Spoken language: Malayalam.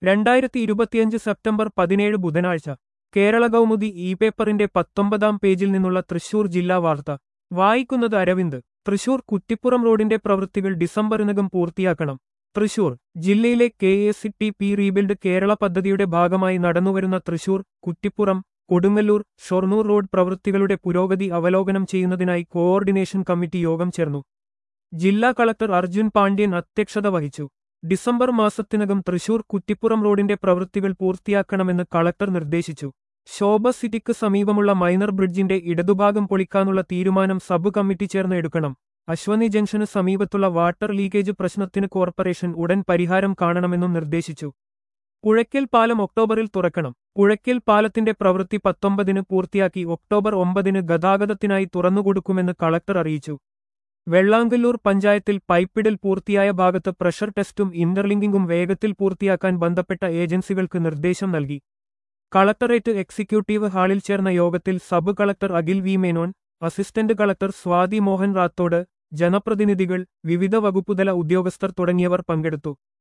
രണ്ടായിരത്തി ഇരുപത്തിയഞ്ച് സെപ്റ്റംബർ പതിനേഴ് ബുധനാഴ്ച കേരള കൗമുദി ഇ പേപ്പറിന്റെ പത്തൊമ്പതാം പേജിൽ നിന്നുള്ള തൃശൂർ ജില്ലാ വാർത്ത വായിക്കുന്നത് അരവിന്ദ് തൃശൂർ കുറ്റിപ്പുറം റോഡിന്റെ പ്രവൃത്തികൾ ഡിസംബറിനകം പൂർത്തിയാക്കണം തൃശൂർ ജില്ലയിലെ K S C T P rebuild Kerala പദ്ധതിയുടെ ഭാഗമായി നടന്നുവരുന്ന തൃശൂർ കുറ്റിപ്പുറം കൊടുങ്ങല്ലൂർ ഷൊർണൂർ റോഡ് പ്രവൃത്തികളുടെ പുരോഗതി അവലോകനം ചെയ്യുന്നതിനായി കോഓർഡിനേഷൻ കമ്മിറ്റി യോഗം ചേർന്നു ജില്ലാ കളക്ടർ അർജുൻ പാണ്ഡ്യൻ അധ്യക്ഷത വഹിച്ചു ഡിസംബർ മാസത്തിനകം തൃശൂർ കുറ്റിപ്പുറം റോഡിന്റെ പ്രവൃത്തികൾ പൂർത്തിയാക്കണമെന്ന് കളക്ടർ നിർദ്ദേശിച്ചു ശോഭ സിറ്റിക്ക് സമീപമുള്ള മൈനർ ബ്രിഡ്ജിന്റെ ഇടതുഭാഗം പൊളിക്കാനുള്ള തീരുമാനം സബ് കമ്മിറ്റി ചേർന്ന് എടുക്കണം അശ്വനി ജംഗ്ഷന് സമീപത്തുള്ള വാട്ടർ ലീക്കേജ് പ്രശ്നത്തിന് കോർപ്പറേഷൻ ഉടൻ പരിഹാരം കാണണമെന്നും നിർദ്ദേശിച്ചു പുഴയ്ക്കൽ പാലം ഒക്ടോബറിൽ തുറക്കണം പുഴയ്ക്കൽ പാലത്തിന്റെ പ്രവൃത്തി പത്തൊമ്പതിന് പൂർത്തിയാക്കി ഒക്ടോബർ ഒമ്പതിന് ഗതാഗതത്തിനായി തുറന്നുകൊടുക്കുമെന്ന് കളക്ടർ അറിയിച്ചു വെള്ളാങ്കല്ലൂർ പഞ്ചായത്തിൽ പൈപ്പിടൽ പൂർത്തിയായ ഭാഗത്ത് പ്രഷർ ടെസ്റ്റും ഇന്റർലിങ്കിങ്ങും വേഗത്തിൽ പൂർത്തിയാക്കാൻ ബന്ധപ്പെട്ട ഏജൻസികൾക്ക് നിർദ്ദേശം നൽകി കളക്ടറേറ്റ് എക്സിക്യൂട്ടീവ് ഹാളിൽ ചേർന്ന യോഗത്തിൽ sub collector Akhil V Menon assistant collector Swathi Mohan Rathod ജനപ്രതിനിധികൾ വിവിധ വകുപ്പുതല ഉദ്യോഗസ്ഥർ തുടങ്ങിയവർ പങ്കെടുത്തു